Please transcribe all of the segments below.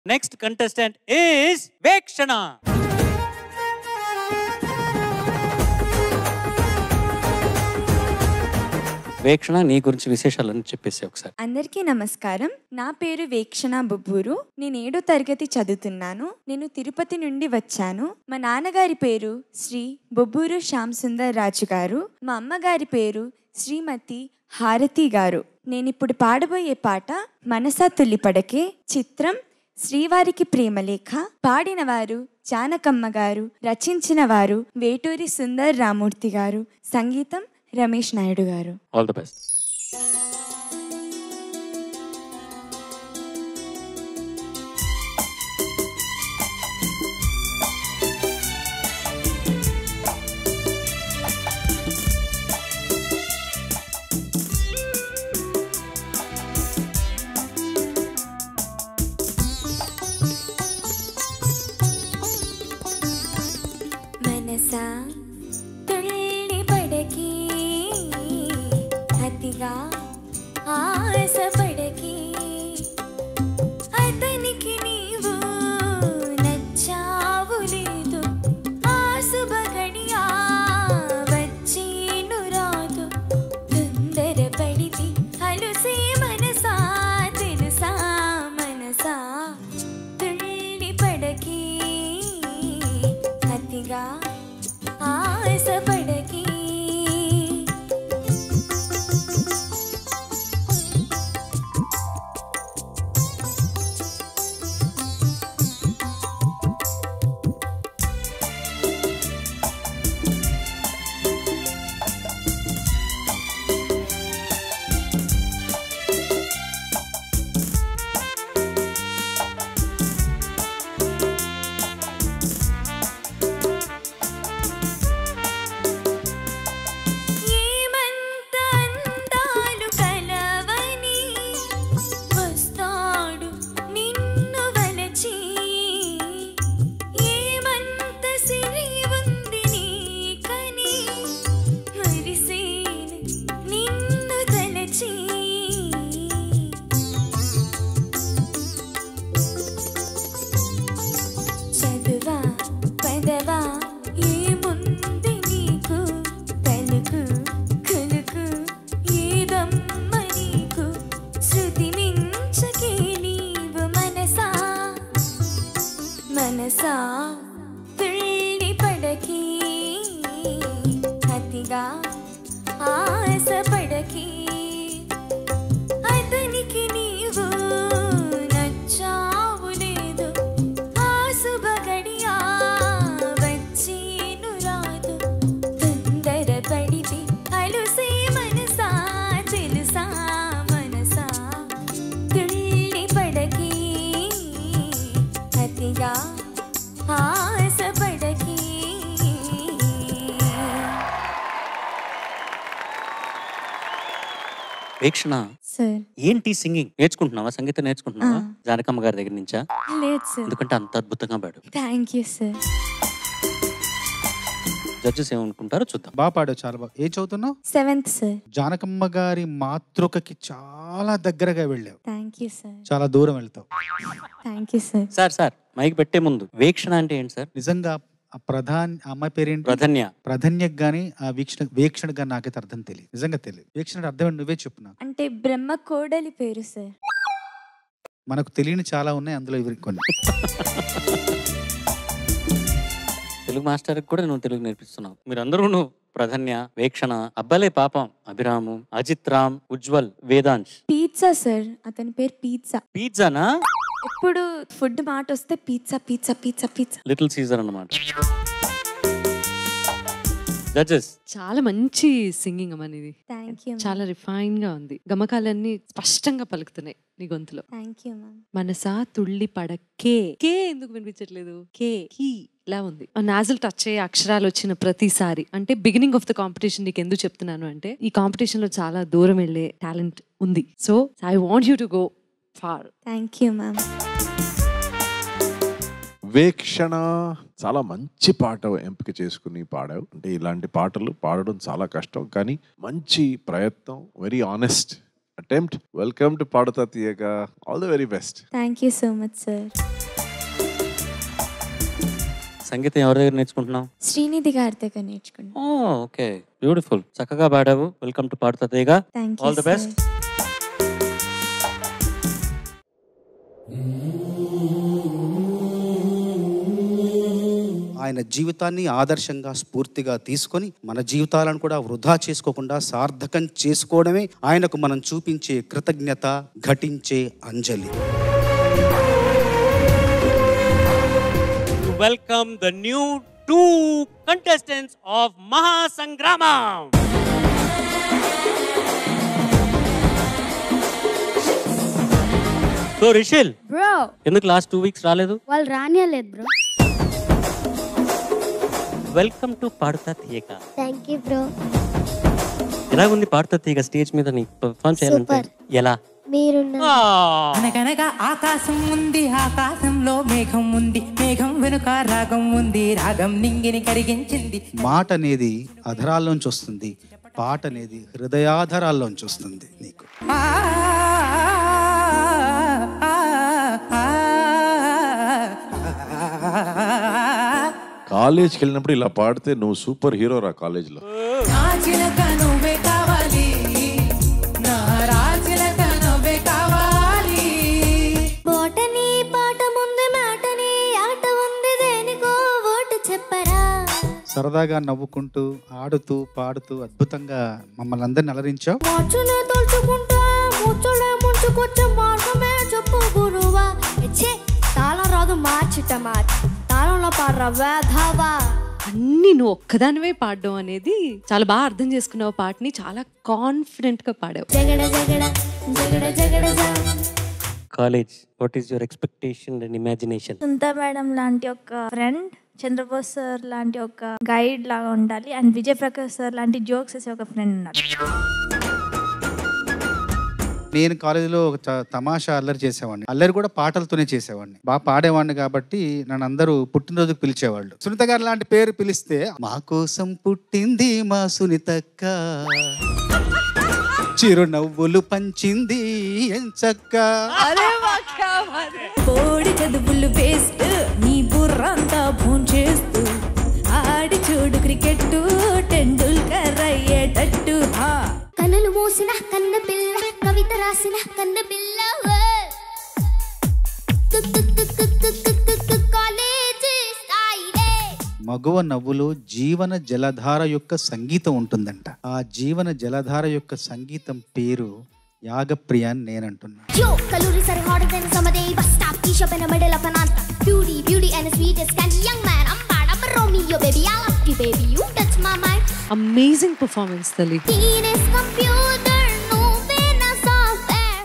Next contestant is Vekshana Vekshana నీ గురించి విశేషాలన్నీ చెప్పేసి ఒకసారి అందరికీ నమస్కారం నా పేరు వేక్షణ బొబ్బూరు నేను ఏడో తరగతి చదువుతున్నాను నేను తిరుపతి నుండి వచ్చాను మా నాన్నగారి పేరు శ్రీ బొబ్బూరు శ్యామ్ సుందర్ రాజు గారు మా అమ్మగారి పేరు శ్రీమతి హారతి గారు నేను ఇప్పుడు పాడబోయే పాట మనసా తుల్లిపడకే చిత్రం శ్రీవారికి ప్రేమలేఖ పాడిన వారు జానకమ్మ గారు రచించిన వారు వేటూరి సుందర్ రామూర్తి గారు సంగీతం రమేష్ నాయుడు గారు ఆల్ ద బెస్ట్ మనసా తుళ్ళి పడకి అతిగా ఆశ పడకి అతనికి నీవు నచ్చావు లేదు ఆ శుభగడియా వచ్చేను రాదు తొందర పడితి అలుసే మనసా తెలుసా మనసా తుళ్ళి పడకి అతిగా ఆశ పడకి ఏమంత అందాలు కలవని వస్తాడు నిన్ను వలచి ఏమంత సిరి ఉంది నీకని మరిసేను నిన్ను తలచి చదువా పదవా ఏముంది నీకు పలుకు కులుకు ఏదమ్మ నీకు శృతి మించకే నీవు మనసా మనసా తుళ్ళి పడకి అతిగా ఆశ పడకి అతనికి నీవు నచ్చావు లేదు ఆ శుభగడియా వచ్చేను రాదు తొందర పడితే అలుసే మనసా తెలుసా మనసా తుళ్ళి పడకి అతిగా ఆశ పడకి వేక్షణ సార్ ఏంటి సింగింగ్ నేర్చుకుంటున్నావా సంగీతం నేర్చుకుంటున్నావా ఆ. జానకమ్మ గారి దగ్గర నుంచా లేదు సార్ ఎందుకంటే అంత అద్భుతంగా పాడు థ్యాంక్ యూ సార్ జడ్జెస్ ఏమనుకుంటారో చూద్దాం బాగా పాడావు చాలా బాగా ఏ చదువుతున్నావు సెవెంత్ సార్ జానకమ్మ గారి మాతృకకి చాలా దగ్గరగా వెళ్ళావు థ్యాంక్ యూ సార్ చాలా దూరం వెళ్తావు thank you sir sir sir mike పెట్టే ముందు వేక్షణ అంటే ఏంటి సార్ నిజంగా ఆ ప్రధాన్ ఆ అమ్మాయి పేరేంటి ప్రధన్య ప్రధన్యకు గాని ఆ వీక్షణ వీక్షణ గాని నాకైతే అర్థం తెలియదు నిజంగా తెలియదు వీక్షణ అర్థం ఏంటి నువ్వే చెప్పు నాకు అంటే బ్రహ్మ కోడలి పేరు సార్ మనకు తెలియని చాలా ఉన్నాయి అందులో ఇవి కొన్ని తెలుగు మాస్టర్ కూడా నువ్వు తెలుగు నేర్పిస్తున్నావు మీరందరూ నువ్వు ప్రధన్య వేక్షణ అబ్బలే పాపం అభిరాము అజిత్ రామ్ ఉజ్వల్ వేదాంశ్ పిజ్జా సార్ అతని పేరు పిజ్జా పిజ్జానా ఎప్పుడు ఫుడ్ మాట వస్తే pizza pizza pizza pizza little Caesar అన్నమాట జడ్జెస్ చాలా మంచి సింగింగ్ అమ్మా నీది థ్యాంక్ యూ చాలా రిఫైన్ గా ఉంది గమకాలన్నీ స్పష్టంగా పలుకుతున్నాయి నీ గొంతులో థ్యాంక్ యూ మ్యామ్ మనసా తుళ్ళి పడకే కే ఎందుకు వినిపించట్లేదు కే హీ ఇలా ఉంది నాజల్ టచ్ అయ్యే అక్షరాలు వచ్చిన ప్రతిసారి అంటే బిగినింగ్ ఆఫ్ ద కాంపిటీషన్ నీకు ఎందుకు చెప్తున్నాను అంటే ఈ కాంపిటీషన్ లో చాలా దూరం వెళ్ళే టాలెంట్ ఉంది so I want you to go far thank you ma'am Vekshana చాలా మంచి పాట ఎంపిక చేసుకుని పాడావు అంటే ఇలాంటి పాటలు పాడడం చాలా కష్టం కానీ మంచి ప్రయత్నం very honest attempt welcome to Paaduta Theeyaga all the very best thank you so much sir సంగీతం ఎవరి దగ్గర నేర్చుకుంటున్నావు శ్రీనిధి గారి దగ్గర నేర్చుకున్నాను ఓకే బ్యూటిఫుల్ చక్కగా పాడావు వెల్కమ్ టు పాడుతుందిగా thank All you the best. ఆయన జీవితాన్ని ఆదర్శంగా స్ఫూర్తిగా తీసుకొని మన జీవితాలను కూడా వృధా చేసుకోకుండా సార్థకం చేసుకోవడమే ఆయనకు మనం చూపించే కృతజ్ఞత ఘటించే అంజలి to welcome the new two contestants of Mahasangrama. So Rishil bro ఎందుకు లాస్ట్ టూ వీక్స్ రాలేదు వాళ్ళు రానియలేదు bro welcome to Paaduta Theeyaga thank you bro ఎలా ఉంది పాడుతా తీయక స్టేజ్ మీద నీకు పర్ఫార్మ్ చేయాలంటే Super. ఎలా మీరున్న ఆ, అనగనగా ఆకాశం ఉంది ఆకాశంలో మేఘం ఉంది మేఘం వెనుక రాగం ఉంది రాగం నింగిని కరిగించింది మాట అనేది అధరాల్లోంచి వస్తుంది పాట అనేది హృదయాధరాల్లోంచి వస్తుంది నీకు ఆ, ఆ, ఆ, ఆ. కాలేజ్కి వెళ్ళినప్పుడు ఇలా పాడితే నువ్వు సూపర్ హీరో రా కాలేజ్లో నా చిలక నువ్వే కావాలి నా రాచిలక నువ్వే కావాలి బోటని పాట ముందు మాటని ఆట ఉంది దేనికో ఓటు చెప్పరా సరదాగా నవ్వుకుంటూ ఆడుతూ పాడుతూ అద్భుతంగా మమ్మల్ని అందరిని అలరించావు మార్చులే తలుచుకుంటా ముచ్చులే ముంచుకొచ్చే మార్గమే చెప్పు గురువా ఛే తాళం రాదు మార్చిట మార్చి తాళంలో పాడరా వేధావా అన్ని నువ్వు ఒక్కదానివే పాడడం అనేది చాలా బాగా అర్థం చేసుకున్నావు పాటని చాలా కాన్ఫిడెంట్ గా పాడావు జగడ జగడ జగడ జగడ జా college what is your expectation and imagination సుంత మేడం లాంటి ఒక ఫ్రెండ్ చంద్రబోస్ సార్ లాంటి ఒక గైడ్ లాగా ఉండాలి అండ్ విజయ్ ప్రకాష్ సార్ లాంటి జోక్స్ వేసే ఒక ఫ్రెండ్ ఉన్నారు నేను కాలేజీలో ఒక త- తమాషా అల్లరి చేసేవాడిని అల్లరి కూడా పాటలతోనే చేసేవాడిని బాగా పాడేవాడిని కాబట్టి నన్ను అందరూ పుట్టినరోజుకు పిలిచేవాళ్ళు సునీత గారు లాంటి పేరు పిలిస్తే మా కోసం పుట్టింది మా సునీతక్క చిరునవ్వులు పంచింది ఎంచక్క కోడి చదువులు వేస్ట్ నీ బుర్రంతా భోంచేస్తూ ఆడి చూడు క్రికెట్ టెండూల్కర్ అయ్యేటట్టు హా కనులు మూసిన కన్న పిల్ల కవిత రాసిన కన్న పిల్ల కాలేజీ స్థాయిలే మగువ నవ్వులో జీవన జలధార యొక్క సంగీతం ఉంటుందంట ఆ జీవన జలధార యొక్క సంగీతం పేరు యాగప్రియ అని నేనంటున్నా Yo, calories are hotter than summer day. Bus stop, Keisha, in the middle of an answer. Beauty, beauty, and the sweetest candy. Young man, I'm bad. I'm a Romeo, baby. I love you, baby. You touch my mind. Amazing performance తల్లి Teenage computer, no na software.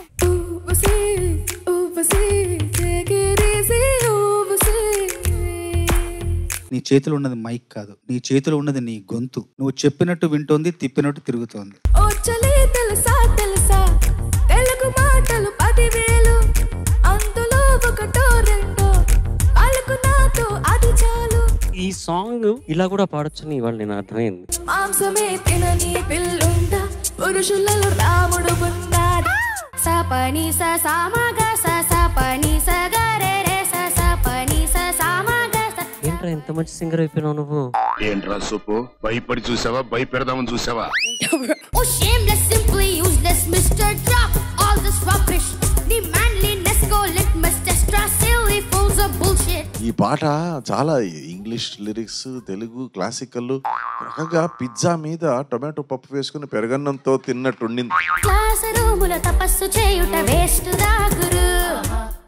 నీ చేతిలో ఉన్నది mic కాదు నీ చేతిలో ఉన్నది నీ గొంతు నువ్వు చెప్పినట్టు వింటోంది తిప్పినట్టు తిరుగుతోంది ఓ చలే తెలుసా తెలుసా తెలుగు మాటలు పదివేలు అందులో ఒకటో రెండో పలుకు నాతో అది చాలు ఈ సాంగ్ ఇలా కూడా పాడొచ్చని ఇవాళ నేను అర్థమైంది మాంసమే తినని పిల్లుందా పురుషులలో రాముడు ఉన్నాడు సపని స సామగ స సపని స గరే రే స సపని స సామగ స ఏంట్రా ఎంత మంచి సింగర్ అయిపోయినావు నువ్వు ఏంట్రా సొప్పు భయపడి చూసావా భయపెడదామని చూసావా Oh, shameless, simply useless, Mr. Drop all this rubbish. The manliness go litmus test, silly fools of bullshit. ఈ పాట చాలా ఇంగ్లీష్ లిరిక్స్ తెలుగు క్లాసికల్ రకంగా పిజ్జా మీద టొమాటో పప్పు వేసుకుని పెరగన్నంతో తిన్నట్టుండింది క్లాస్ రూముల తపస్సు చేయుట వేస్ట్ రా గురు